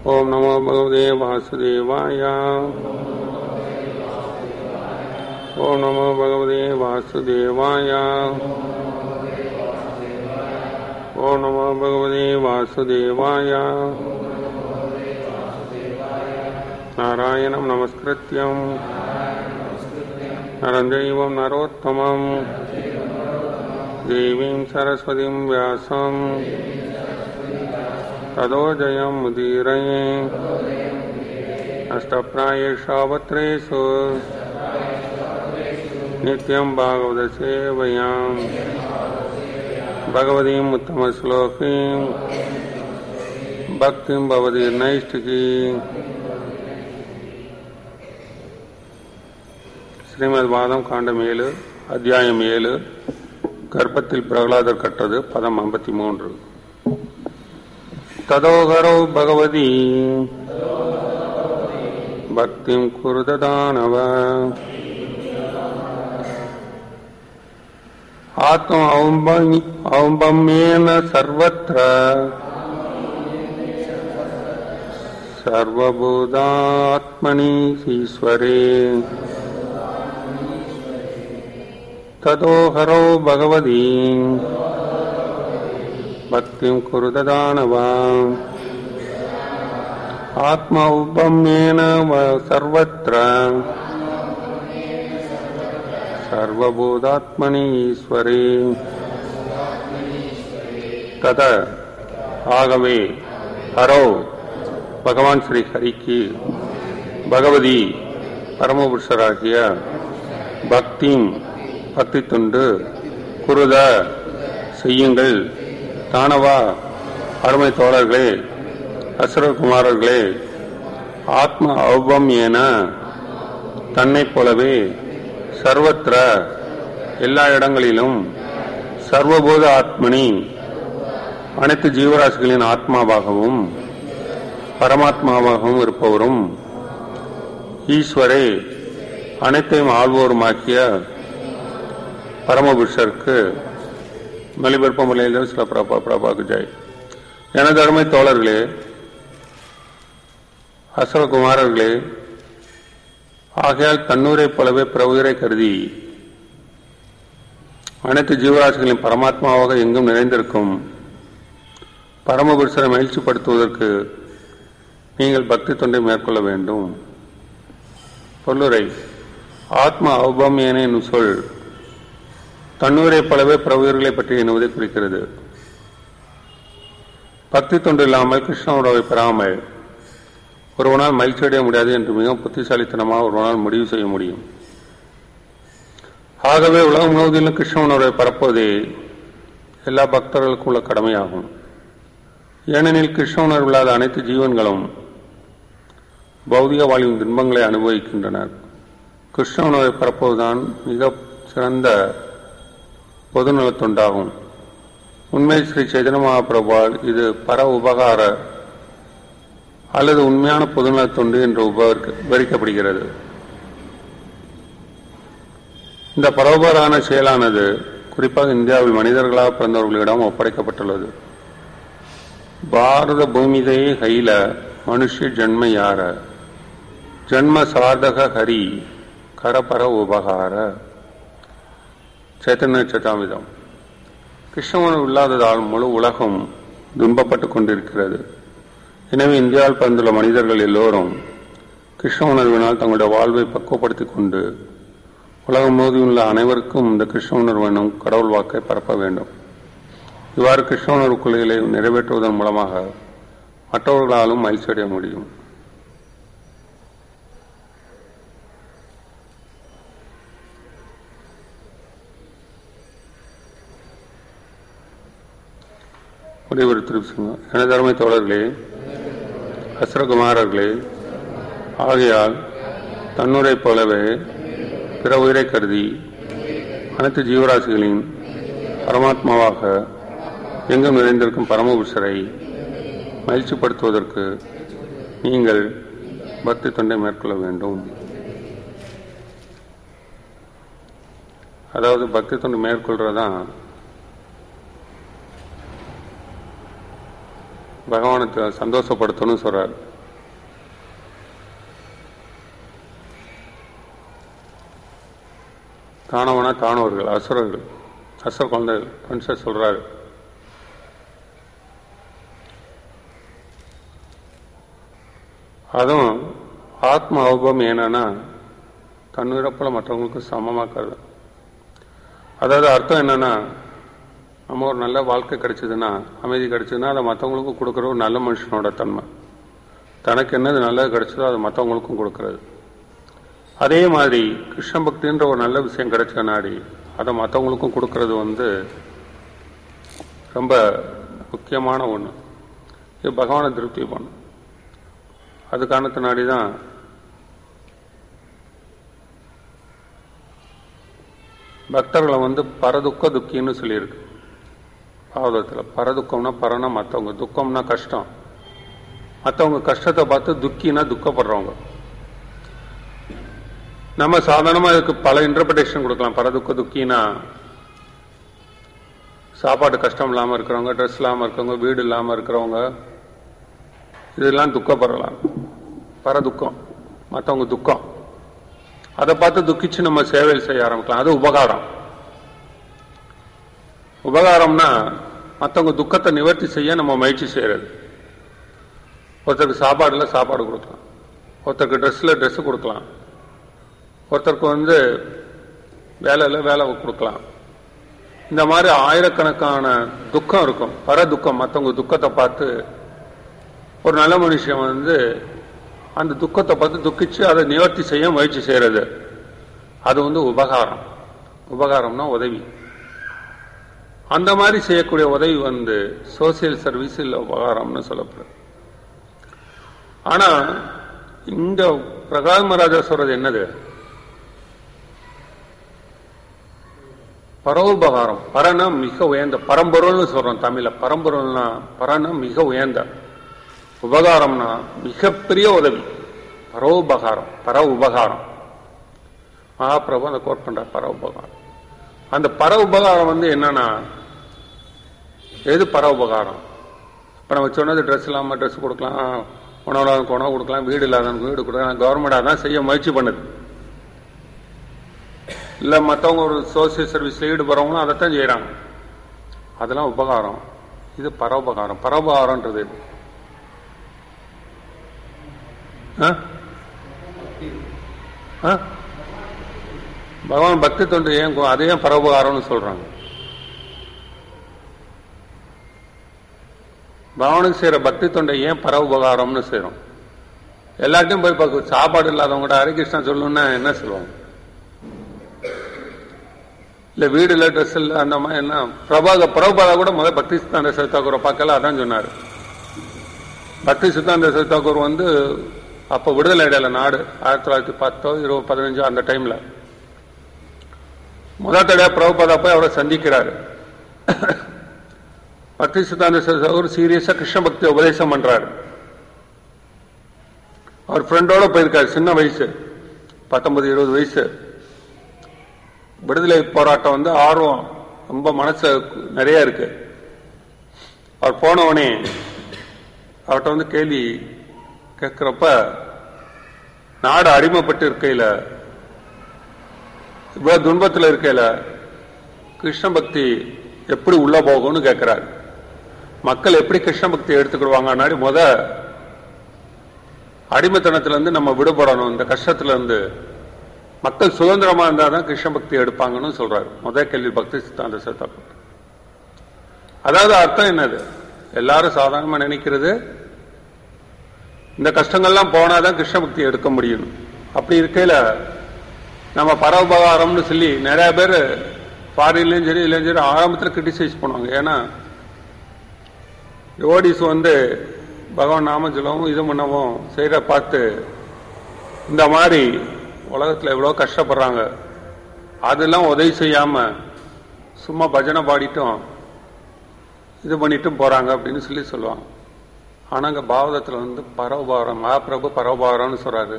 ஓம் நமோ பகவதே வாசுதேவாய ஓம் நமோ பகவதே வாசுதேவாய ஓம் நமோ பகவதே வாசுதேவாய நாராயணம் நமஸ்கிருத்யம் நரஞ்சைவம் நரோத்தமம் தேவீம் சரஸ்வதிம் வியாசம் तदो जयं मुदीरये अष्टप्रायेष्वत्रेषु नित्यं भागवतसेवयां भगवतीम् उत्तमश्लोकीं भक्तिं भवतीर्नैष्टिकी ஸ்ரீமத் வாதம் காண்டம் ஏழு அத்தியாயம் ஏழு கர்ப்பத்தில் பிரகலாதர் கட்டது பதம் ஐம்பத்தி மூன்று तदोहरौ भगवती भक्तिं कुरुददानव आत्म औम्बम्येन सर्वत्र सर्वभूतात्मनि ईश्वरे तदोहरौ भगवती भक्तिं कुरुददानवा आत्मा उपम्येन सर्वत्र सर्वभूतात्मनि ஈஸ்வரே தத ஆகவே ஹரோ பகவான் ஸ்ரீ ஹரிக்கு பகவதி பரமபுருஷராகிய பக்தி பக்தி தொண்டு குருத செய்யுங்கள் தானவா அருமை தோழர்களே அசுரகுமாரர்களே ஆத்ம அவுபம் என தன்னைப் போலவே சர்வத்திர எல்லா இடங்களிலும் சர்வபோத ஆத்மனி அனைத்து ஜீவராசிகளின் ஆத்மாவாகவும் பரமாத்மாவாகவும் இருப்பவரும் ஈஸ்வரே அனைத்தையும் ஆள்வோருமாக்கிய பரமபுருஷருக்கு மொழிபெயர்ப்பு முறையில் சில பிரபா பிரபாக்கு ஜெய் எனது அருமை தோழர்களே அசுரகுமாரர்களே ஆகையால் தன்னூரை போலவே பிற உயிரை கருதி அனைத்து ஜீவராசிகளின் பரமாத்மாவாக எங்கும் நிறைந்திருக்கும் பரமபுருஷரை மகிழ்ச்சிப்படுத்துவதற்கு நீங்கள் பக்தி தொண்டை மேற்கொள்ள வேண்டும் பொல்லுரை ஆத்ம அவுபமியன என்னும் சொல் தன்னூரை போலவே பிற உயிர்களை பற்றி எண்ணுவதை குறிக்கிறது பக்தி தொண்டு இல்லாமல் கிருஷ்ண உணவை பெறாமல் ஒருவனால் மகிழ்ச்சி அடைய முடியாது என்று மிகவும் புத்திசாலித்தனமாக ஒருவனால் முடிவு செய்ய முடியும் ஆகவே உலகம் முழுவதிலும் கிருஷ்ண உணர்வை பரப்புவதே எல்லா பக்தர்களுக்கும் உள்ள கடமையாகும் ஏனெனில் கிருஷ்ண உணர்வு இல்லாத அனைத்து ஜீவன்களும் பௌதிக வாழ்வின் துன்பங்களை அனுபவிக்கின்றனர் கிருஷ்ண உணர்வை பரப்புவதுதான் மிக சிறந்த பொதுநலத் தொண்டாகும் உண்மை ஸ்ரீ சைதன்ய மகாபிரபால் இது பர உபகார அல்லது உண்மையான பொதுநலத் தொண்டு என்று விவரிக்கப்படுகிறது இந்த பரோபரான செயலானது குறிப்பாக இந்தியாவில் மனிதர்களாக பிறந்தவர்களிடம் ஒப்படைக்கப்பட்டுள்ளது பாரத பூமிதே ஹைல மனுஷ ஜன்ம யார ஜன்ம சாதக ஹரி கரபர உபகார சைத்தன்ய சட்டாமிதம் கிருஷ்ண உணர்வு இல்லாததால் முழு உலகம் துன்பப்பட்டுக் கொண்டிருக்கிறது எனவே இந்தியாவில் பிறந்துள்ள மனிதர்கள் எல்லோரும் கிருஷ்ண உணர்வினால் தங்களுடைய வாழ்வை பக்குவப்படுத்திக் கொண்டு உலகம் முழுவதும் அனைவருக்கும் இந்த கிருஷ்ண உணர்வு எனும் கடவுள் வாக்கை பரப்ப வேண்டும் இவ்வாறு கிருஷ்ண உணர்வு கொள்கைகளை நிறைவேற்றுவதன் மூலமாக மற்றவர்களாலும் மகிழ்ச்சி அடைய முடியும் ஒரே ஒரு திருப்தி எனது அருமை தோழர்களே அசுரகுமாரர்களே ஆகையால் தன்னுரை போலவே பிற உயிரை கருதி அனைத்து ஜீவராசிகளின் பரமாத்மாவாக எங்கும் நிறைந்திருக்கும் பரமபுருஷரை மகிழ்ச்சிப்படுத்துவதற்கு நீங்கள் பக்தி தொண்டை மேற்கொள்ள வேண்டும் அதாவது பக்தி தொண்டு மேற்கொள்றதான் பகவானை சந்தோஷப்படுத்தணும்னு சொல்றார் தானவனா தானவர்கள் அசுரர்கள் அசுர குழந்தைகள் கன்சர் சொல்றாரு அதுவும் ஆத்ம அவபம் என்னன்னா தன்னுயிரப்பில் மற்றவங்களுக்கு சமமாக்குறது அதாவது அர்த்தம் என்னன்னா நம்ம ஒரு நல்ல வாழ்க்கை கிடைச்சதுன்னா அமைதி கிடைச்சதுன்னா அதை மற்றவங்களுக்கும் கொடுக்குற ஒரு நல்ல மனுஷனோட தன்மை தனக்கு என்னது நல்லது கிடைச்சதோ அதை மற்றவங்களுக்கும் கொடுக்கறது அதே மாதிரி கிருஷ்ண பக்தின்ற ஒரு நல்ல விஷயம் கிடைச்ச நாடி அதை மற்றவங்களுக்கும் கொடுக்கறது வந்து ரொம்ப முக்கியமான ஒன்று இது பகவானை திருப்தி பண்ணும் அது காரணத்தினாடி தான் பக்தர்களை வந்து பரதுக்க துக்கின்னு சொல்லியிருக்கு பாவதத்தில் பரதுக்கம்னா பரனா மற்றவங்க துக்கம்னா கஷ்டம் மற்றவங்க கஷ்டத்தை பார்த்து துக்கினா துக்கப்படுறவங்க நம்ம சாதாரணமா இதுக்கு பல இன்டர்பிரேஷன் கொடுக்கலாம் பரதுக்க துக்கினா சாப்பாடு கஷ்டம் இல்லாம இருக்கிறவங்க ட்ரெஸ் இல்லாம இருக்கிறவங்க வீடு இல்லாம இருக்கிறவங்க இதெல்லாம் துக்கப்படலாம் பரதுக்கம் மற்றவங்க துக்கம் அதை பார்த்து துக்கிச்சு நம்ம சேவை செய்ய ஆரம்பிக்கலாம் அது உபகாரம் உபகாரம்னா மற்றவங்க துக்கத்தை நிவர்த்தி செய்ய நம்ம முயற்சி செய்யறது ஒருத்தருக்கு சாப்பாடுல சாப்பாடு கொடுக்கலாம் ஒருத்தருக்கு ட்ரெஸ்ல ட்ரெஸ் கொடுக்கலாம் ஒருத்தருக்கு வந்து வேலையில வேலை கொடுக்கலாம் இந்த மாதிரி ஆயிரக்கணக்கான துக்கம் இருக்கும் பர துக்கம் மற்றவங்க துக்கத்தை பார்த்து ஒரு நல்ல மனுஷன் வந்து அந்த துக்கத்தை பார்த்து துக்கிச்சு அதை நிவர்த்தி செய்ய முயற்சி செய்யறது அது வந்து உபகாரம் உபகாரம்னா உதவி அந்த மாதிரி செய்யக்கூடிய உதவி வந்து சோசியல் சர்வீஸ் இல்ல உபகாரம்னு சொல்லப்படுது ஆனா இங்க பிரகாஷ் மகாராஜா சொல்றது என்னது பரோபகாரம் பரனா மிக உயர்ந்த பரம்பொருள்னு சொல்றோம் தமிழ்ல பரம்பொருள்னா பரனா மிக உயர்ந்த உபகாரம்னா மிகப்பெரிய உதவி பரோபகாரம் பர உபகாரம் மகாபிரபு அந்த கோட் பண்ற பர உபகாரம் அந்த பர உபகாரம் வந்து என்னன்னா எது பர உபகாரம் இப்ப நம்ம சொன்னது ட்ரெஸ் இல்லாம ட்ரெஸ் கொடுக்கலாம் உணவு இல்லாதவனுக்கு உணவு கொடுக்கலாம் வீடு இல்லாதவனுக்கு வீடு கொடுக்கலாம் கவர்மெண்ட் அதான் செய்ய முயற்சி பண்ணுது இல்ல மற்றவங்க ஒரு சோசியல் சர்வீஸ்ல ஈடுபடுறவங்களும் அதைத்தான் செய்யறாங்க அதெல்லாம் உபகாரம் இது பரோபகாரம் பரோபகாரம்ன்றது எது? ஆ? ஆ? பகவான் பக்தி தொண்டு ஏன் கு- அது ஏன் பரோபகாரம்னு சொல்றாங்க பகவானுக்கு செய்யற பக்தி தொண்டை ஏன் பரோபகாரம்னு செய்யறோம் எல்லாத்தையும் போய் பார்க்க சாப்பாடு இல்லாதவங்ககிட்ட ஹரிகிருஷ்ணா சொல்லணும்னா என்ன சொல்லுவாங்க இல்ல வீடு இல்ல ட்ரெஸ் இல்ல அந்த மாதிரி என்ன பிரபாத பிரபாதா கூட முதல் பக்தி சித்தாந்த சத்தாக்கூரை பார்க்கல அதான் சொன்னாரு பக்தி சித்தாந்த சத்தாக்கூர் வந்து அப்ப விடுதலை இடையில நாடு ஆயிரத்தி தொள்ளாயிரத்தி பத்தோ இருபது பதினஞ்சோ அந்த டைம்ல முதல் தடையா பிரபுபாதா போய் அவரை சந்திக்கிறாரு பக்தி சித்தாந்த சத்தாக்கூர் சீரியஸா கிருஷ்ண பக்தி உபதேசம் பண்றாரு அவர் ஃப்ரெண்டோட போயிருக்காரு சின்ன வயசு பத்தொன்பது இருபது வயசு விடுதலை போராட்டம் வந்து ஆர்வம் ரொம்ப மனசு நிறைய இருக்கு அவர் போனவனே அவர்கிட்ட வந்து கேள்வி கேட்கிறப்ப நாடு அடிமைப்பட்டு இருக்கையில இவ்வளவு துன்பத்தில் இருக்கையில கிருஷ்ண பக்தி எப்படி உள்ள போகும்னு கேட்கிறார் மக்கள் எப்படி கிருஷ்ண பக்தி எடுத்துக்கிடுவாங்கன்னாடி முத அடிமைத்தனத்துல இருந்து நம்ம விடுபடணும் இந்த கஷ்டத்துல இருந்து மக்கள் சுதந்திரமா இருந்தா தான் கிருஷ்ண பக்தி எடுப்பாங்கன்னு சொல்றாரு முதல் கேள்வி பக்தி சித்தாந்த சத்தாப்பட்டு அதாவது அர்த்தம் என்னது எல்லாரும் சாதாரணமா நினைக்கிறது இந்த கஷ்டங்கள்லாம் போனாதான் கிருஷ்ண பக்தி எடுக்க முடியும் அப்படி இருக்கையில நம்ம பரோபகாரம்னு சொல்லி நிறைய பேர் ஃபாரின்லயும் சரி இல்லையும் சரி ஆரம்பத்தில் கிரிட்டிசைஸ் பண்ணுவாங்க ஏன்னா யோடிஸ் வந்து பகவான் நாம சொல்லவும் இது பண்ணவும் செய்யற பார்த்து இந்த மாதிரி உலகத்துல எவ்வளவு கஷ்டப்படுறாங்க அதெல்லாம் உதவி செய்யாம சும்மா பஜனை பாடிட்டும் இது பண்ணிட்டும் போறாங்க அப்படின்னு சொல்லி சொல்லுவாங்க ஆனா அங்க பாவதத்துல வந்து பரோபாரம் மகாபிரபு பரோபாரம்னு சொல்றாரு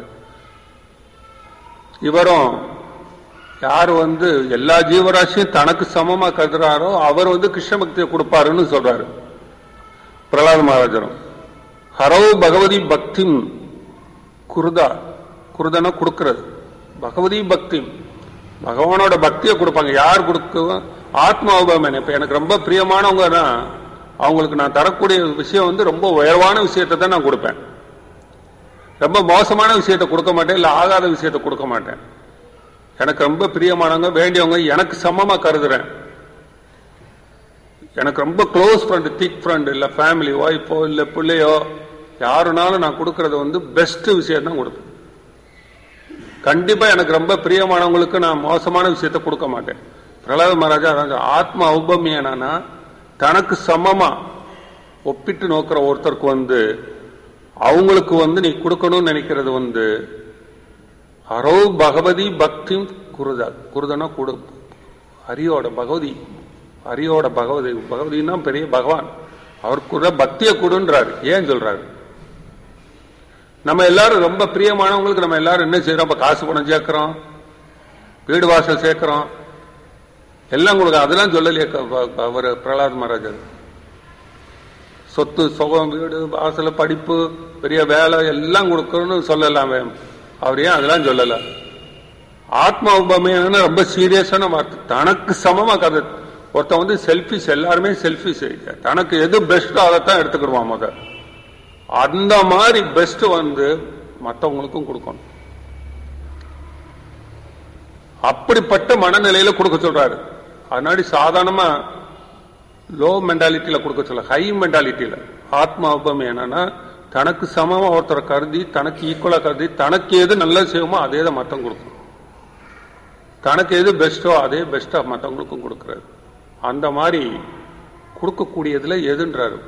இவரும் யார் வந்து எல்லா ஜீவராசியும் தனக்கு சமமா கருதுறாரோ அவர் வந்து கிருஷ்ண பக்தியை கொடுப்பாருன்னு சொல்றாரு பிரகலாத மகாராஜரும் ஹரவு பகவதி பக்திம் குருதா குருதனா கொடுக்கிறது பகவதி பக்தி பகவானோட பக்தியை கொடுப்பாங்க யார் கொடுக்க ஆத்ம அனுபவம் இப்ப எனக்கு ரொம்ப பிரியமானவங்கன்னா அவங்களுக்கு நான் தரக்கூடிய விஷயம் வந்து ரொம்ப உயர்வான விஷயத்தை தான் நான் கொடுப்பேன் ரொம்ப மோசமான விஷயத்தை கொடுக்க மாட்டேன் இல்ல ஆகாத விஷயத்தை கொடுக்க மாட்டேன் எனக்கு ரொம்ப பிரியமானவங்க வேண்டியவங்க எனக்கு சமமா கருதுறேன் எனக்கு ரொம்ப க்ளோஸ் ஃப்ரெண்ட் திக் ஃப்ரெண்ட் இல்ல ஃபேமிலி ஒய்ஃபோ இல்ல பிள்ளையோ யாருனாலும் நான் கொடுக்கறது வந்து பெஸ்ட் விஷயம் தான் கொடுப்பேன் கண்டிப்பா எனக்கு ரொம்ப பிரியமானவங்களுக்கு நான் மோசமான விஷயத்தை கொடுக்க மாட்டேன் பிரகலாத மகாராஜா அதான் ஆத்ம ஔபமியனா தனக்கு சமமா ஒப்பிட்டு நோக்கிற ஒருத்தருக்கு வந்து அவங்களுக்கு வந்து நீ கொடுக்கணும்னு நினைக்கிறது வந்து அரோ பகவதி பக்தி குருதா குருதனா கொடு ஹரியோட பகவதி ஹரியோட பகவதி பகவதினா பெரிய பகவான் அவர் கூட பக்தியை கொடுன்றாரு ஏன் சொல்றாரு நம்ம எல்லாரும் ரொம்ப பிரியமானவங்களுக்கு நம்ம எல்லாரும் என்ன செய்யறோம் இப்ப காசு பணம் சேர்க்கிறோம் வீடு வாசல் சேர்க்கிறோம் எல்லாம் கொடுக்க அதெல்லாம் சொல்லலையே அவர் பிரகலாத் மகாராஜர் சொத்து சுகம் வீடு வாசல் படிப்பு பெரிய வேலை எல்லாம் கொடுக்கணும்னு சொல்லலாமே அவர் ஏன் அதெல்லாம் சொல்லல ஆத்ம உபமேன ரொம்ப சீரியஸான வார்த்தை தனக்கு சமமா கதை ஒருத்தன் வந்து செல்பிஷ் எல்லாருமே செல்பிஷ் தனக்கு எது பெஸ்டோ அதைத்தான் எடுத்துக்கிடுவான் முத அந்த மாதிரி பெஸ்ட் வந்து மற்றவங்களுக்கும் கொடுக்கணும் அப்படிப்பட்ட மனநிலையில கொடுக்க சொல்றாரு அதனாடி சாதாரணமா லோ மென்டாலிட்டியில கொடுக்க சொல்ல ஹை மென்டாலிட்டியில ஆத்மா உபம் என்னன்னா தனக்கு சமமா ஒருத்தரை கருதி தனக்கு ஈக்குவலா கருதி தனக்கு எது நல்லது செய்யுமோ அதே தான் மத்தம் கொடுக்கும் தனக்கு எது பெஸ்டோ அதே பெஸ்டா மற்றவங்களுக்கும் கொடுக்கிறாரு அந்த மாதிரி கொடுக்கக்கூடியதுல எதுன்றாரு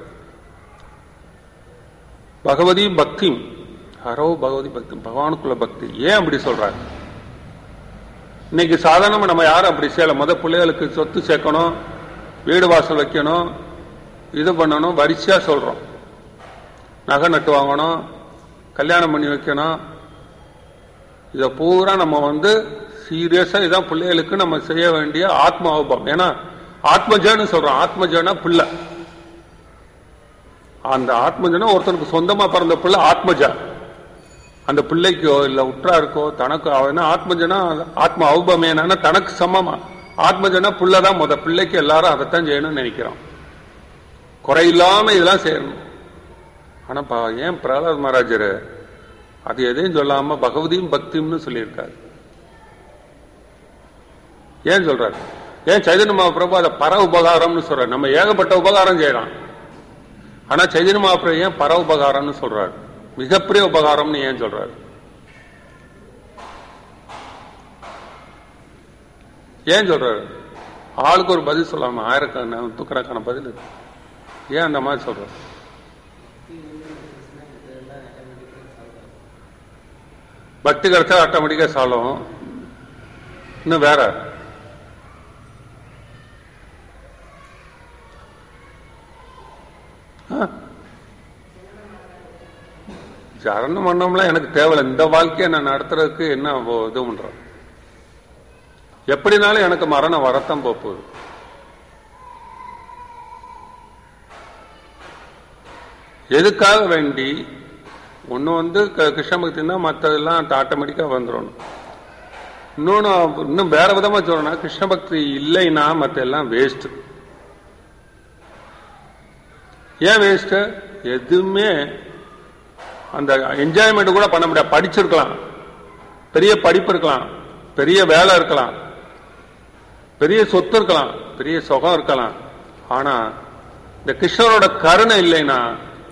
பகவதி பக்தி ஹரோ பகவதி பக்தி பகவானுக்குள்ள பக்தி ஏன் அப்படி சொல்றாரு இன்னைக்கு சாதாரணமா நம்ம யாரும் அப்படி செய்யல முத பிள்ளைகளுக்கு சொத்து சேர்க்கணும் வீடு வாசல் வைக்கணும் இது பண்ணணும் வரிசையா சொல்றோம் நகை நட்டு வாங்கணும் கல்யாணம் பண்ணி வைக்கணும் இத பூரா நம்ம வந்து சீரியஸா இதான் பிள்ளைகளுக்கு நம்ம செய்ய வேண்டிய ஆத்ம ஆபம் ஏன்னா ஆத்மஜன்னு சொல்றோம் ஆத்மஜனா பிள்ளை அந்த ஆத்மஜனா ஒருத்தனுக்கு சொந்தமா பிறந்த பிள்ளை ஆத்மஜா அந்த பிள்ளைக்கோ இல்ல உற்றாருக்கோ தனக்கு அவனா ஆத்மஜனா ஆத்ம ஔபமேனா தனக்கு சமமா ஆத்மஜனா புள்ளதான் முத பிள்ளைக்கு எல்லாரும் அதைத்தான் செய்யணும்னு நினைக்கிறோம் குறையில்லாம இதெல்லாம் செய்யணும் ஆனா பா- ஏன் பிரகலாத் மகாராஜர் அது எதையும் சொல்லாம பகவதியும் பக்தியும்னு சொல்லியிருக்காரு ஏன் சொல்றாரு ஏன் சைதன்ய மகாபிரபு அதை பர உபகாரம்னு சொல்றாரு நம்ம ஏகப்பட்ட உபகாரம் செய்யலாம் ஆனா சைதன்ய மகாபிரபு ஏன் பர உபகாரம்னு சொல்றாரு மிகப்பெரிய உபகாரம்னு ஏன் சொல்றாரு ஏன் சொல்றாரு ஆளுக்கு ஒரு பதில் சொல்லாம ஆயிரக்கணக்கான நூத்துக்கணக்கான பதில் இருக்கு. ஏன் அந்த மாதிரி சொல்றாரு பக்தி கிடைச்சா ஆட்டோமேட்டிக்கா சாலும் இன்னும் வேற ஆ. சரண மன்னம்லாம் எனக்கு தேவையில்லை இந்த வாழ்க்கையை நான் நடத்துறதுக்கு என்ன அவ- இது பண்றேன் எப்படினாலும் எனக்கு மரணம் வரத்தான் போப் போகுது எதுக்காக வேண்டி ஒண்ணு வந்து க- கிருஷ்ண பக்தினா மற்றதெல்லாம் ஆட்டோமேட்டிக்கா வந்துடணும் இன்னொன்னு இன்னும் வேற விதமா சொல்லணும்னா கிருஷ்ண பக்தி இல்லைன்னா மத்த எல்லாம் வேஸ்ட் ஏன் வேஸ்ட் எதுவுமே அந்த என்ஜாய்மெண்ட் கூட பண்ண முடியாது படிச்சிருக்கலாம் பெரிய படிப்பு இருக்கலாம் பெரிய வேலை இருக்கலாம் பெரிய சொத்து இருக்கலாம் பெரிய சுகம் இருக்கலாம் ஆனா இந்த கிருஷ்ணரோட கருணை இல்லைன்னா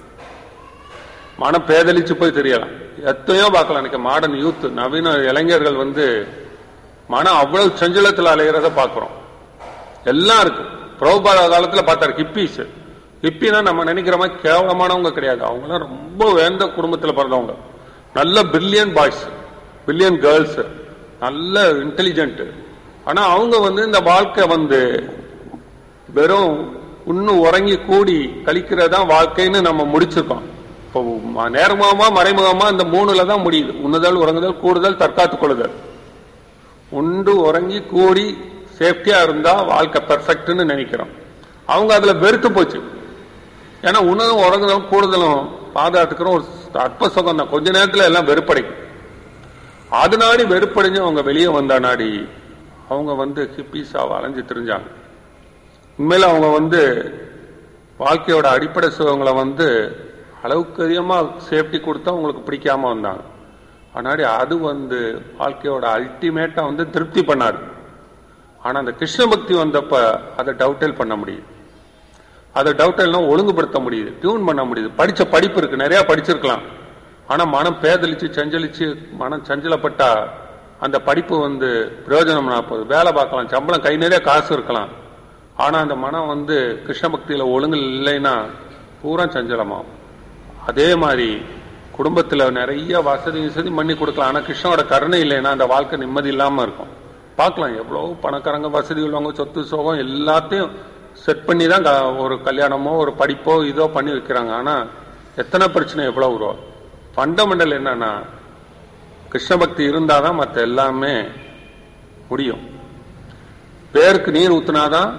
மனம் பேதலிச்சு போய் தெரியலாம் எத்தனையோ பார்க்கலாம் எனக்கு மாடர்ன் யூத் நவீன இளைஞர்கள் வந்து மனம் அவ்வளவு செஞ்சலத்தில் அலைகிறத பார்க்கிறோம் எல்லாம் இருக்கு பிரபுபாத காலத்துல பார்த்தாரு ஹிப்பீஸ் ஹிப்பினா நம்ம நினைக்கிற மாதிரி கேவலமானவங்க கிடையாது அவங்களாம் ரொம்ப வேந்த குடும்பத்துல பிறந்தவங்க நல்ல பிரில்லியன் பாய்ஸ் பிரில்லியன் கேர்ள்ஸ் நல்ல இன்டெலிஜென்ட் ஆனா அவங்க வந்து இந்த வாழ்க்கை வந்து வெறும் இன்னும் உறங்கி கூடி கழிக்கிறதா வாழ்க்கைன்னு நம்ம முடிச்சிருக்கோம் இப்போ ம- நேர்முகமா மறைமுகமா இந்த மூணுல தான் முடியுது உண்ணுதல் உறங்குதல் கூடுதல் தற்காத்துக் கொள்ளுதல் உண்டு உறங்கி கூடி சேஃப்டியா இருந்தா வாழ்க்கை பெர்ஃபெக்ட்னு நினைக்கிறோம் அவங்க அதுல வெறுத்து போச்சு ஏன்னா உணவும் உறங்குதலும் கூடுதலும் பாதுகாத்துக்கிறோம் ஒரு அற்ப சுகம் தான் கொஞ்ச நேரத்துல எல்லாம் வெறுப்படைக்கும் அது நாடி வெறுப்படைஞ்சு அவங்க வெளியே வந்தா நாடி அவங்க வந்து ஹிப்பிஸாவை அலைஞ்சு திரிஞ்சாங்க உண்மையில அவங்க வந்து வாழ்க்கையோட அடிப்படை சுகங்களை வந்து அளவுக்கு அதிகமாக சேஃப்டி கொடுத்தா அவங்களுக்கு பிடிக்காம வந்தாங்க அதனாடி அது வந்து வாழ்க்கையோட அல்டிமேட்டா வந்து திருப்தி பண்ணாது ஆனா அந்த கிருஷ்ண பக்தி வந்தப்ப அதை டவுட்டல் பண்ண முடியுது அதை டவுட்டெல்லாம் ஒழுங்குபடுத்த முடியுது டியூன் பண்ண முடியுது படிச்ச படிப்பு இருக்கு நிறைய படிச்சிருக்கலாம் ஆனா மனம் பேதலிச்சு சஞ்சலிச்சு மனம் சஞ்சலப்பட்டா அந்த படிப்பு வந்து பிரயோஜனம் போகுது வேலை பார்க்கலாம் சம்பளம் கை நிறைய காசு இருக்கலாம் ஆனா அந்த மனம் வந்து கிருஷ்ண பக்தியில ஒழுங்கு இல்லைன்னா பூரா சஞ்சலமாகும் அதே மாதிரி குடும்பத்துல நிறைய வசதி வசதி பண்ணி கொடுக்கலாம் ஆனா கிருஷ்ணனோட கருணை இல்லைன்னா அந்த வாழ்க்கை நிம்மதி இல்லாம இருக்கும் பார்க்கலாம் எவ்வளவு பணக்காரங்க வசதி உள்ளவங்க சொத்து சோகம் எல்லாத்தையும் செட் பண்ணி தான் க- ஒரு கல்யாணமோ ஒரு படிப்போ இதோ பண்ணி வைக்கிறாங்க ஆனா எத்தனை பிரச்சனை எவ்வளவு வரும் ஃபண்டமெண்டல் என்னன்னா கிருஷ்ண பக்தி இருந்தாதான் மற்ற எல்லாமே முடியும் பேருக்கு நீர் ஊத்துனாதான்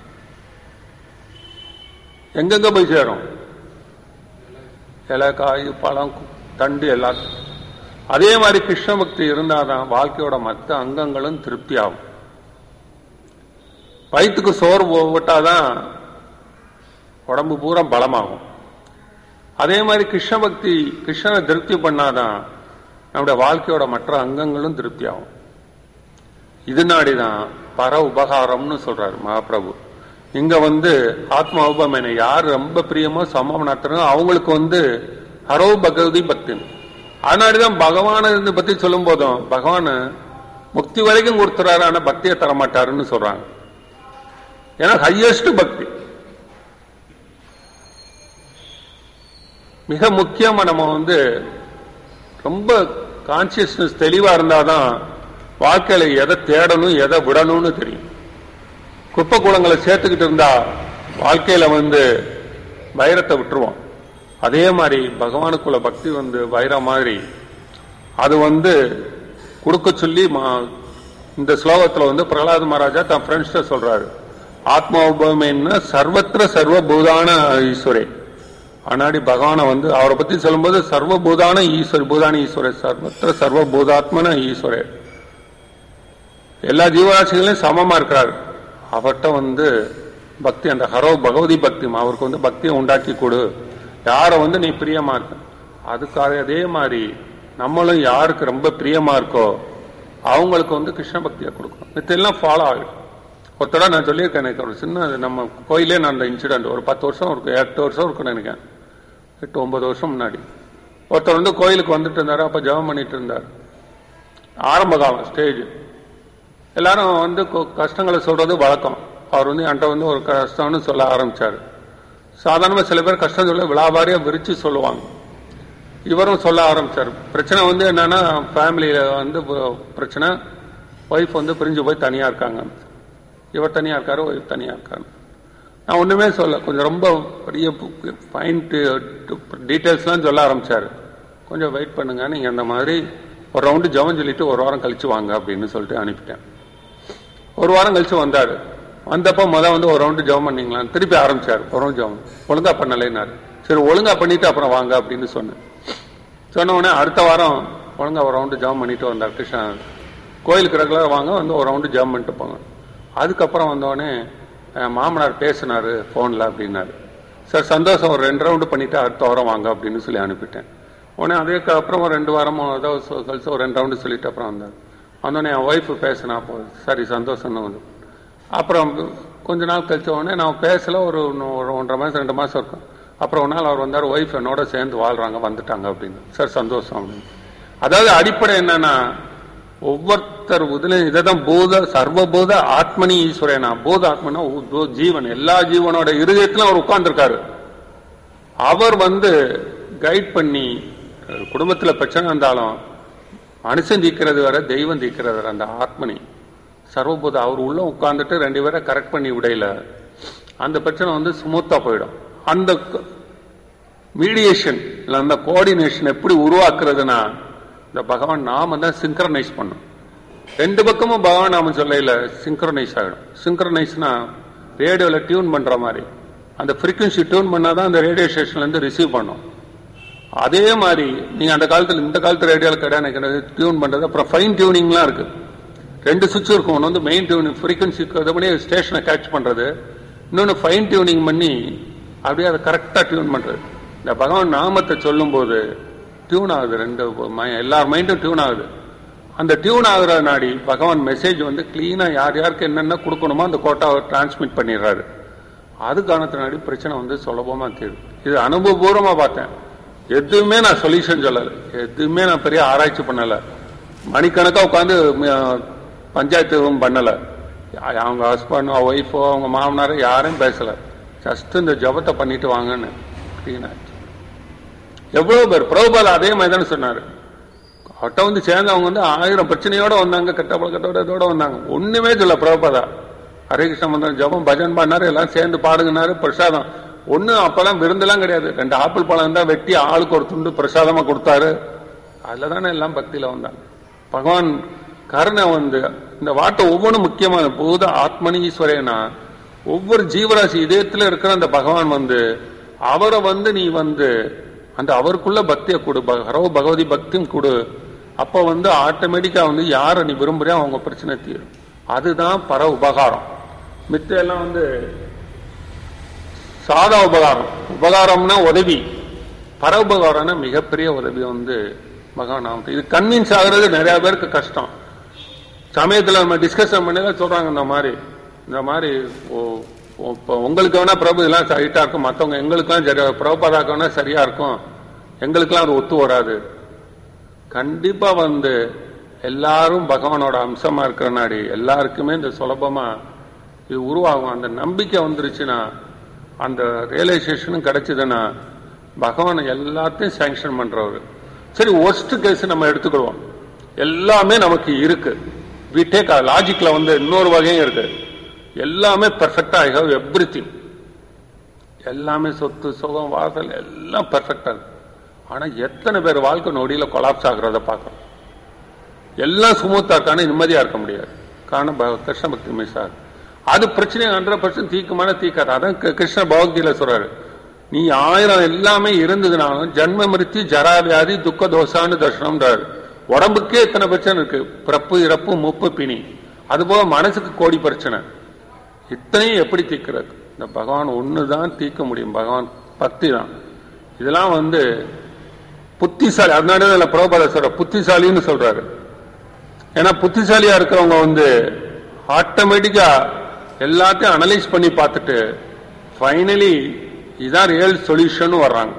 எங்கெங்க போய் சேரும் இலை காய் பழம் கு- தண்டு எல்லாத்தையும் அதே மாதிரி கிருஷ்ண பக்தி இருந்தாதான் வாழ்க்கையோட மற்ற அங்கங்களும் திருப்தி ஆகும் வயிற்றுக்கு சோறு போட்டாதான் உடம்பு பூரா பலமாகும் அதே மாதிரி கிருஷ்ண பக்தி கிருஷ்ணனை திருப்தி பண்ணாதான் நம்முடைய வாழ்க்கையோட மற்ற அங்கங்களும் திருப்தி ஆகும் இதனாடிதான் பர உபகாரம்னு சொல்றாரு மகாபிரபு இங்க வந்து ஆத்ம உபமேனை யார் ரொம்ப பிரியமோ சமம் நடத்துறோ அவங்களுக்கு வந்து ஹரோ பகவதி பக்தின் அதனாடிதான் பகவான இதை பத்தி சொல்லும் போதும் பகவான் முக்தி வரைக்கும் கொடுத்துறாரு ஆனா பக்தியை தர மாட்டாருன்னு சொல்றாங்க ஏன்னா ஹையஸ்ட் பக்தி மிக முக்கியமா நம்ம வந்து ரொம்ப கான்சியஸ்னஸ் தெளிவா இருந்தாதான் வாழ்க்கையில எதை தேடணும் எதை விடணும்னு தெரியும் குப்பை கூலங்களை சேர்த்துக்கிட்டு இருந்தா வாழ்க்கையில வந்து வைரத்தை விட்டுருவோம் அதே மாதிரி பகவானுக்குள்ள பக்தி வந்து வைரம் மாதிரி அது வந்து கொடுக்க சொல்லி மா- இந்த ஸ்லோகத்துல வந்து பிரகலாத மகாராஜா தன் ஃப்ரெண்ட்ஸ்ட சொல்றாரு ஆத்மா உபமேன்னா சர்வத்திர சர்வபூதான ஈஸ்வரே ஆனாடி பகவானை வந்து அவரை பத்தி சொல்லும்போது சர்வபூதான ஈஸ்வர் பூதான ஈஸ்வரே சர்வத்திர சர்வபூதாத்மன ஈஸ்வரே எல்லா ஜீவராசிகளையும் சமமா இருக்கிறாரு அவர்கிட்ட வந்து பக்தி அந்த ஹரோ பகவதி பக்தி அவருக்கு வந்து பக்தியை உண்டாக்கி கொடு யாரை வந்து நீ பிரியமா இருக்க அதுக்காக அதே மாதிரி நம்மளும் யாருக்கு ரொம்ப பிரியமா இருக்கோ அவங்களுக்கு வந்து கிருஷ்ண பக்தியை கொடுக்கணும் இதெல்லாம் ஃபாலோ ஆகிடும் ஒருத்தடா நான் சொல்லியிருக்கேன் எனக்கு ஒரு சின்ன நம்ம கோயிலே நான் அந்த இன்சிடென்ட் ஒரு பத்து வருஷம் இருக்கும் எட்டு வருஷம் இருக்கும்னு நினைக்கிறேன் எட்டு ஒன்பது வருஷம் முன்னாடி ஒருத்தர் வந்து கோயிலுக்கு வந்துட்டு இருந்தாரு அப்ப ஜெபம் பண்ணிட்டு இருந்தார் ஆரம்ப காலம் ஸ்டேஜ் எல்லாரும் வந்து கொ- கஷ்டங்களை சொல்றது வழக்கம் அவர் வந்து என்கிட்ட வந்து ஒரு கஷ்டம்னு சொல்ல ஆரம்பிச்சாரு சாதாரணமா சில பேர் கஷ்டம் சொல்ல விழாவாரியா விரிச்சு சொல்லுவாங்க இவரும் சொல்ல ஆரம்பிச்சாரு பிரச்சனை வந்து என்னன்னா ஃபேமிலியில வந்து ப- பிரச்சனை ஒய்ஃப் வந்து பிரிஞ்சு போய் தனியா இருக்காங்க இவர் தனியா இருக்காரு ஒய்ஃப் தனியா இருக்காரு நான் ஒண்ணுமே சொல்ல கொஞ்சம் ரொம்ப பெரிய ஃபைன் டீட்டெயில்ஸ்லாம் சொல்ல ஆரம்பிச்சாரு கொஞ்சம் வெயிட் பண்ணுங்க நீங்க அந்த மாதிரி ஒரு ரவுண்டு ஜெபம் சொல்லிட்டு ஒரு வாரம் கழிச்சு வாங்க அப்படின்னு சொல்லிட்டு அனுப்பிட்டேன் ஒரு வாரம் கழிச்சு வந்தாரு வந்தப்ப முத வந்து ஒரு ரவுண்டு ஜெபம் பண்ணீங்களான்னு திருப்பி ஆரம்பிச்சாரு ஒரு ரவுண்டு ஜெபம் ஒழுங்கா பண்ணலைன்னாரு சரி ஒழுங்கா பண்ணிட்டு அப்புறம் வாங்க அப்படின்னு சொன்னேன் சொன்ன உடனே அடுத்த வாரம் ஒழுங்கா ஒரு ரவுண்டு ஜெபம் பண்ணிட்டு வந்தார் கிருஷ்ணன் கோயிலுக்கு ரெகுலர் வாங்க வந்து ஒரு ரவுண்டு ஜெபம் பண்ணிட்டு போங்க அதுக்கப்புறம் வந்தோடனே அஹ், மாமனார் பேசினாரு போன்ல அப்படின்னாரு சார் சந்தோஷம் ஒரு ரெண்டு ரவுண்டு பண்ணிட்டு அடுத்த வாரம் வாங்க அப்படின்னு சொல்லி அனுப்பிட்டேன் உடனே அதுக்கப்புறம் ஒரு ரெண்டு வாரமோ ஏதோ சொ- கழிச்சு ஒரு ரெண்டு ரவுண்டு சொல்லிட்டு அப்புறம் வந்தார் வந்தோடனே என் ஒய்ஃப் பேசினா போ சரி சந்தோஷம்னு வந்து அப்புறம் கொஞ்ச நாள் கழிச்ச உடனே நான் பேசல ஒரு இன்னும் ஒரு ஒன்றரை மாசம் ரெண்டு மாசம் இருக்கும் அப்புறம் ஒரு நாள் அவர் வந்தார் ஒய்ஃப் என்னோட சேர்ந்து வாழ்றாங்க வந்துட்டாங்க அப்படின்னு சார் சந்தோஷம் அப்படின்னு அதாவது அடிப்படை என்னன்னா ஒவ்வொருத்தர் இதுலயும் இதைதான் பூத சர்வபூத ஆத்மனி ஈஸ்வரனா பூத ஆத்மனா உ- பூ- ஜீவன் எல்லா ஜீவனோட இருதயத்திலும் அவர் உட்கார்ந்திருக்காரு அவர் வந்து கைட் பண்ணி அஹ், குடும்பத்துல பிரச்சனை இருந்தாலும் மனுஷன் தீக்கிறது வேற தெய்வம் தீக்கிறது வேற அந்த ஆத்மனி சர்வபூத அவர் உள்ள உட்கார்ந்துட்டு ரெண்டு பேரை கரெக்ட் பண்ணி விடையில அந்த பிரச்சனை வந்து ஸ்மூத்தா போயிடும் அந்த மீடியேஷன் இல்ல அந்த கோஆர்டினேஷன் எப்படி உருவாக்குறதுன்னா இந்த பகவான் நாம தான் சிங்க்ரனைஸ் பண்ணும் ரெண்டு பக்கமும் பகவான் நாம சொல்லையில சிங்க்ரனைஸ் ஆகிடும் சிங்க்ரனைஸ்னா ரேடியோல டியூன் பண்ற மாதிரி அந்த ஃப்ரீக்வன்சி டியூன் பண்ணாதான் அந்த ரேடியோ ஸ்டேஷன்ல இருந்து ரிசீவ் பண்ணும் அதே மாதிரி நீங்க அந்த காலத்துல இந்த காலத்து ரேடியோல கிடையாது டியூன் பண்றது அப்புறம் ஃபைன் டியூனிங்லாம் இருக்கு ரெண்டு சுவிட்ச் இருக்கும் ஒன்று வந்து மெயின் டியூனிங் ஃப்ரீக்வன்சிக்கு அது பண்ணி ஸ்டேஷனை கேட்ச் பண்றது இன்னொன்று ஃபைன் டியூனிங் பண்ணி அப்படியே அதை கரெக்டாக டியூன் பண்றது இந்த பகவான் நாமத்தை சொல்லும்போது டியூன் ஆகுது ரெண்டு ம- எல்லார் மைண்டும் டியூன் ஆகுது அந்த டியூன் ஆகுற நாடி பகவான் மெசேஜ் வந்து கிளீனா யார் யாருக்கு என்னென்ன கொடுக்கணுமோ அந்த கோட்டாவை டிரான்ஸ்மிட் பண்ணிடுறாரு அது காரணத்தினாடி பிரச்சனை வந்து சுலபமா தீருது இது அனுபவபூர்வமா பார்த்தேன் எதுவுமே நான் சொல்யூஷன் சொல்லல எதுவுமே நான் பெரிய ஆராய்ச்சி பண்ணல மணிக்கணக்கா உட்காந்து பஞ்சாயத்து பண்ணல யா- அவங்க ஹஸ்பண்டோ ஒய்ஃபோ அவங்க மாமனாரோ யாரும் பேசல ஜஸ்ட் இந்த ஜபத்தை பண்ணிட்டு வாங்கன்னு clean ஆச்சு எவ்வளவு பேர் பிரபுபால் அதே மாதிரி தானே சொன்னாரு அவர்கிட்ட வந்து சேர்ந்தவங்க வந்து ஆயிரம் பிரச்சனையோட வந்தாங்க கெட்ட பழக்கத்தோட இதோட வந்தாங்க ஒண்ணுமே சொல்ல பிரபுபாதா ஹரே கிருஷ்ண மந்திரம் ஜபம் பஜன் பண்ணாரு எல்லாம் சேர்ந்து பாடுங்கனாரு பிரசாதம் ஒண்ணு அப்பெல்லாம் விருந்தெல்லாம் கிடையாது ரெண்டு ஆப்பிள் பழம் தான் வெட்டி ஆளுக்கு ஒரு துண்டு பிரசாதமா கொடுத்தாரு அதுல தானே எல்லாம் பக்தியில வந்தாங்க பகவான் கருணை வந்து இந்த வார்த்தை ஒவ்வொன்றும் முக்கியமான பூத ஆத்மனி ஈஸ்வரேனா ஒவ்வொரு ஜீவராசி இதயத்துல இருக்கிற அந்த பகவான் வந்து அவரை வந்து நீ வந்து அந்த அவருக்குள்ள பக்தியை கொடு பக- ஹரோ பகவதி பக்தியும் கொடு அப்ப வந்து ஆட்டோமேட்டிக்கா வந்து யாரை நீ விரும்புறியோ அவங்க பிரச்சனை தீரும் அதுதான் பர உபகாரம் மித்த எல்லாம் வந்து சாதா உபகாரம் உபகாரம்னா உதவி பர உபகாரம்னா மிகப்பெரிய உதவி வந்து பகவான் நாமத்தை இது கன்வின்ஸ் ஆகுறது நிறைய பேருக்கு கஷ்டம் சமயத்துல நம்ம டிஸ்கஷன் பண்ணி சொல்றாங்க இந்த மாதிரி இந்த மாதிரி ஓ- ஓ- இப்போ உங்களுக்கு வேணா பிரபு இதெல்லாம் சரிட்டா இருக்கும் மற்றவங்க எங்களுக்கெல்லாம் சரி பிரபுபாதாக்கு வேணா சரியா இருக்கும் எங்களுக்கெல்லாம் அது ஒத்து வராது கண்டிப்பா வந்து எல்லாரும் பகவானோட அம்சமா இருக்கிறனாடி எல்லாருக்குமே இந்த சுலபமா இது உருவாகும் அந்த நம்பிக்கை வந்துருச்சுன்னா அந்த ரியலைசேஷனும் கிடைச்சதுன்னா பகவான் எல்லாத்தையும் சாங்ஷன் பண்றவர் சரி ஒஸ்ட் கேஸ் நம்ம எடுத்துக்கிடுவோம் எல்லாமே நமக்கு இருக்கு வி டேக் லாஜிக்ல வந்து இன்னொரு வகையும் இருக்கு எல்லாமே பெர்ஃபெக்டா ஐ ஹவ் எவ்ரி எல்லாமே சொத்து சுகம் வாசல் எல்லாம் பெர்ஃபெக்டா இருக்கு ஆனா எத்தனை பேர் வாழ்க்கை நொடியில கொலாப்ஸ் ஆகுறத பார்க்கறோம் எல்லாம் சுமூத்தா இருக்கானே நிம்மதியா இருக்க முடியாது காரணம் பக- கிருஷ்ண பக்தி மிஸ் ஆகுது அது பிரச்சனை ஹண்ட்ரட் பர்சன்ட் தீக்குமான தீக்காது அதான் கி- கிருஷ்ண பகவத்கீதையில சொல்றாரு நீ ஆயிரம் எல்லாமே இருந்ததுனாலும் ஜன்ம மிருத்தி ஜரா வியாதி துக்க தோஷான்னு தர்ஷனம்ன்றாரு உடம்புக்கே இத்தனை பிரச்சனை இருக்கு பிறப்பு இறப்பு முப்பு பிணி அதுபோக மனசுக்கு கோடி பிரச்சனை இத்தனையும் எப்படி தீர்க்கிறது இந்த பகவான் ஒண்ணுதான் தீர்க்க முடியும் பகவான் பக்தி தான் இதெல்லாம் வந்து புத்திசாலி அதனால இதுல பிரபுபாத சொல்ற புத்திசாலின்னு சொல்றாரு ஏன்னா புத்திசாலியா இருக்கிறவங்க வந்து ஆட்டோமேட்டிக்கா எல்லாத்தையும் அனலைஸ் பண்ணி பார்த்துட்டு ஃபைனலி இதான் ரியல் சொல்யூஷன் வர்றாங்க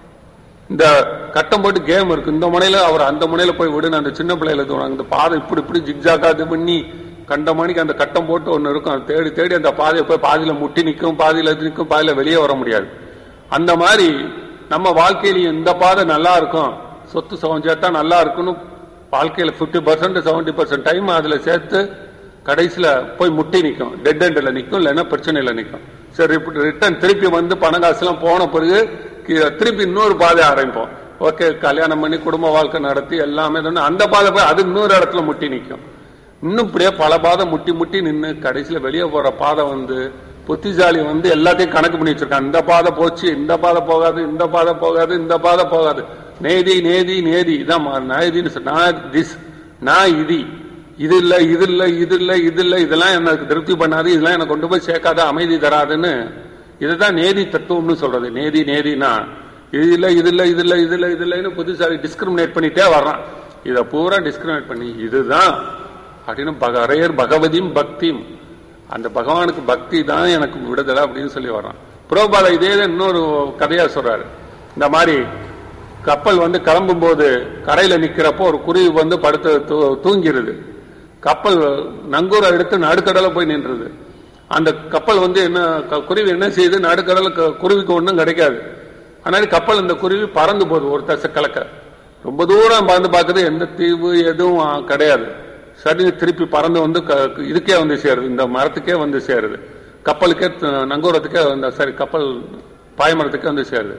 இந்த கட்டம் போட்டு கேம் இருக்கு இந்த முனையில அவர் அந்த முனையில போய் விடுன்னு அந்த சின்ன பிள்ளையில தோணுவாங்க இந்த பாதை இப்படி இப்படி ஜிக்ஜாக்கா இது பண்ணி கண்ட மணிக்கு அந்த கட்டம் போட்டு ஒன்னு இருக்கும் அதை தேடி தேடி அந்த பாதையை போய் பாதியில முட்டி நிற்கும் பாதியில இது நிற்கும் பாதியில வெளியே வர முடியாது அந்த மாதிரி நம்ம வாழ்க்கையில இந்த பாதை நல்லா இருக்கும் சொத்து சுகம் சேர்த்தா நல்லா இருக்கும்னு வாழ்க்கையில 50% பர்சன்ட் செவன்டி பர்சன்ட் டைம் அதுல சேர்த்து கடைசியில போய் முட்டி நிற்கும் டெட் எண்ட்ல நிற்கும் இல்லைன்னா பிரச்சனையில நிற்கும் சரி ரிட்டர்ன் திருப்பி வந்து பண காசுலாம் போன பிறகு கீழே திருப்பி இன்னொரு பாதை ஆரம்பிப்போம் ஓகே கல்யாணம் பண்ணி குடும்ப வாழ்க்கை நடத்தி எல்லாமே இது பண்ணி அந்த பாதை போய் அது இன்னொரு இடத்துல முட்டி நிற்கும் இன்னும் இப்படியே பல பாதை முட்டி முட்டி நின்று கடைசியில வெளியே போற பாதை வந்து புத்திசாலி வந்து எல்லாத்தையும் கணக்கு பண்ணி வச்சிருக்கான் இந்த பாதை போச்சு இந்த பாதை போகாது இந்த பாதை போகாது இந்த பாதை போகாது நேதி நேதி நேதி இதான் மா- நேதின்னு சொல் நான் திஸ் நான் இது இது இல்ல இது இல்ல இது இல்ல இது இல்ல இதெல்லாம் எனக்கு திருப்தி பண்ணாது இதெல்லாம் எனக்கு கொண்டு போய் சேர்க்காத அமைதி தராதுன்னு இதுதான் நேதி தத்துவம்னு சொல்றது நேதி நேதினா இது இல்ல இது இல்ல இது இல்ல இது இல்ல இது இல்லைன்னு புத்திசாலி டிஸ்கிரிமினேட் பண்ணிட்டே வர்றான் இதை பூரா டிஸ்கிரிமினேட் பண்ணி இதுதான் அப்படின்னு பக அரையர் பகவதியும் பக்தியும் அந்த பகவானுக்கு பக்தி தான் எனக்கு விடுதலை அப்படின்னு சொல்லி வர்றான் புரோபால இதே தான் இன்னொரு கதையா சொல்றாரு இந்த மாதிரி கப்பல் வந்து கிளம்பும் போது கரையில நிக்கிறப்போ ஒரு குருவி வந்து படுத்து தூ- தூங்கிருது கப்பல் நங்கூரை எடுத்து நடுக்கடல போய் நின்றுது அந்த கப்பல் வந்து என்ன க- குருவி என்ன செய்யுது நடுக்கடல க- குருவிக்கு ஒன்றும் கிடைக்காது அதனால கப்பல் இந்த குருவி பறந்து போகுது ஒரு தசை கலக்க ரொம்ப தூரம் பறந்து பார்க்குது எந்த தீவு எதுவும் ஆ, கிடையாது சரி திருப்பி பறந்து வந்து க- இதுக்கே வந்து சேருது இந்த மரத்துக்கே வந்து சேருது கப்பலுக்கே த- நங்கூரத்துக்கே அந்த சரி கப்பல் பாய்மரத்துக்கே வந்து சேருது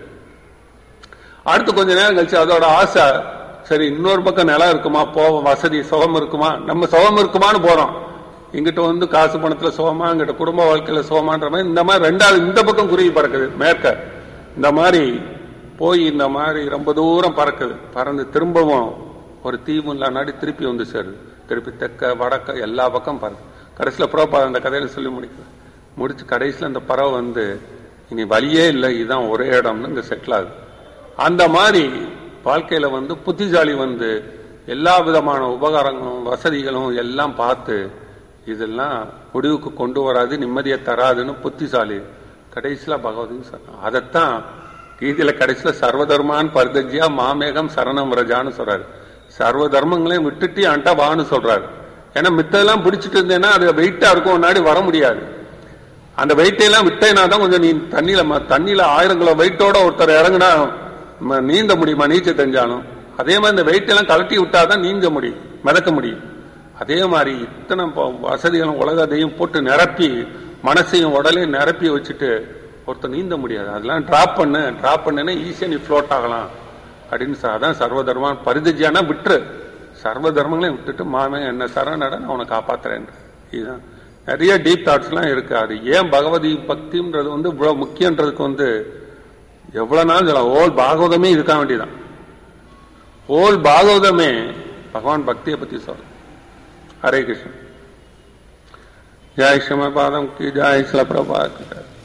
அடுத்து கொஞ்ச நேரம் கழிச்சு அதோட ஆசை சரி இன்னொரு பக்கம் நிலம் இருக்குமா போவோம் வசதி சுகம் இருக்குமா நம்ம சுகம் இருக்குமான்னு போறோம் இங்கிட்ட வந்து காசு பணத்துல சுகமா இங்கிட்ட குடும்ப வாழ்க்கையில சுகமான்ற மாதிரி இந்த மாதிரி ரெண்டாவது இந்த பக்கம் குருவி பறக்குது மேற்க இந்த மாதிரி போய் இந்த மாதிரி ரொம்ப தூரம் பறக்குது பறந்து திரும்பவும் ஒரு தீவு நாடி திருப்பி வந்து சேருது திருப்பி தெற்க வடக்க எல்லா பக்கம் பாருங்க கடைசியில் புறப்பா அந்த கதையில சொல்லி முடிக்கல முடிச்சு கடைசியில் அந்த பறவை வந்து இனி வழியே இல்லை இதுதான் ஒரே இடம்னு இங்க செட்டில் ஆகுது அந்த மாதிரி வாழ்க்கையில வந்து புத்திசாலி வந்து எல்லா விதமான உபகாரங்களும் வசதிகளும் எல்லாம் பார்த்து இதெல்லாம் முடிவுக்கு கொண்டு வராது நிம்மதியை தராதுன்னு புத்திசாலி கடைசியில பகவதின்னு சொன்னான் அதைத்தான் கீதையில கடைசியில சர்வதர்மான் பர்தஜியா மாமேகம் சரணம் ரஜான்னு சொல்றாரு சர்வ தர்மங்களையும் விட்டுட்டு அண்டா வான்னு சொல்றாரு ஏன்னா மித்ததெல்லாம் பிடிச்சிட்டு இருந்தேன்னா அது வெயிட்டா இருக்கும் முன்னாடி வர முடியாது அந்த வெயிட்டையெல்லாம் விட்டேனா தான் கொஞ்சம் நீ தண்ணியில ம- தண்ணியில ஆயிரம் கிலோ வெயிட்டோட ஒருத்தர் இறங்குனா ம- நீந்த முடியுமா நீச்சல் தெரிஞ்சாலும் அதே மாதிரி இந்த வெயிட் எல்லாம் கழட்டி விட்டாதான் நீந்த முடியும் மிதக்க முடியும் அதே மாதிரி இத்தனை ப- வசதிகளும் உலகத்தையும் போட்டு நிரப்பி மனசையும் உடலையும் நிரப்பி வச்சுட்டு ஒருத்தர் நீந்த முடியாது அதெல்லாம் டிராப் பண்ணு டிராப் பண்ணுன்னா ஈஸியா நீ ஃப்ளோட் ஆகலாம் அப்படின்னு சொ- அதான் சர்வதர்மம் பரிதஜியானா விட்டுரு சர்வ தர்மங்களையும் விட்டுட்டு மாமே என்ன சரணட நான் உன்னை காப்பாத்துறேன் இதுதான் நிறைய டீப் தாட்ஸ் எல்லாம் இருக்கு அது ஏன் பகவதி பக்தின்றது வந்து இவ்வளவு முக்கியன்றதுக்கு வந்து எவ்வளவு நாள் சொல்லலாம் ஓல் பாகவதமே இருக்க வேண்டியதான் ஓல் பாகவதமே பகவான் பக்தியை பத்தி சொல்ல ஹரே கிருஷ்ணன் ஜெய் ஸ்ரீமத் பாதம் கி ஜெய் சில பிரபா